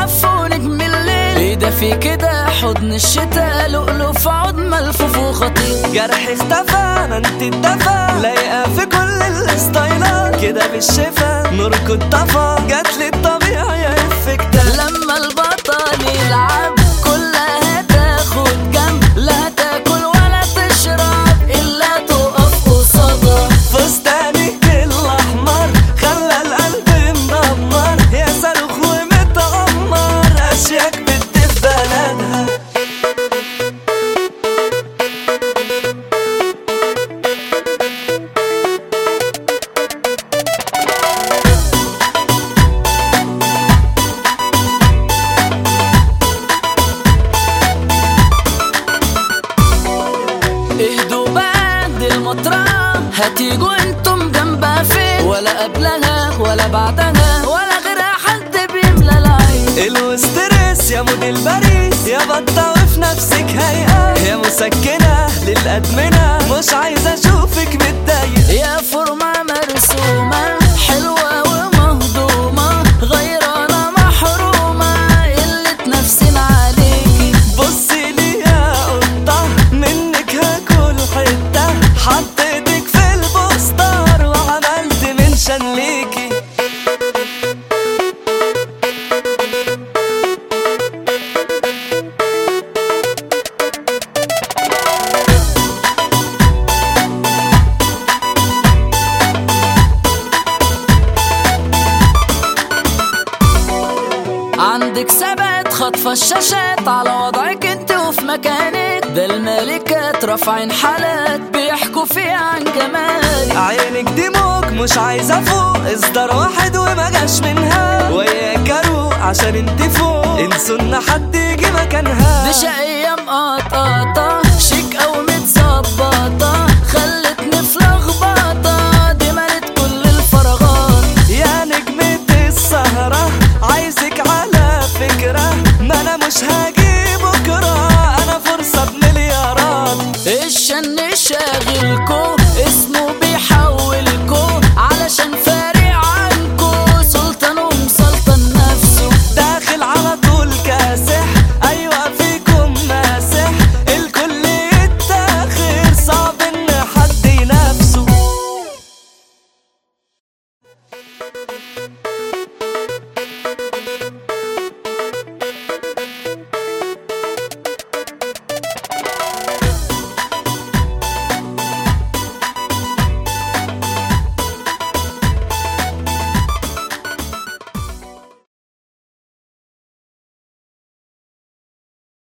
عفو نجم الليل ايه ده في كده حضن الشتاء لؤلؤ في عود ملفوف وخطير جرح اختفى ما انت اتدفى لايقة في كل الستايلات كده بالشفا نورك طفى جاتلي الطبيعي يا افكتات لما البطل يلعب كلها تاخد جنب لا تاكل ولا تشرب الا تقف قصادها فستانك الاحمر خلى القلب مدمر يا صاروخ ومتأمر اشياك بتدف بلدها اهدوا بعد المطرة هتيجوا انتم جنبها فين ولا قبلها ولا بعدها ولا غيرها حد بيملى العين الوستريس يا موديل باريس يا بطة وفي نفسك هيئة يا مسكنة للأدمنة مش عايز أشوفك متضايق يا فورمة مرسومة حلوة ومهضومة غيرانة محرومة قلة نفسنا عليكي بصي لي يا قطة منك هاكل حتة حطيتك في البوستر وعملت منشن ليكي عندك ثبات خطف الشاشات على وضعك انت وفي مكانك ده الملكات رافعين حالات بيحكوا فيها عن جمالك عينك دي موج مش عايزة فوق اصدار واحد وما جاش منها وياك اروق عشان انت فوق انسوا ان حد يجي مكانها دي شقية مقطقطة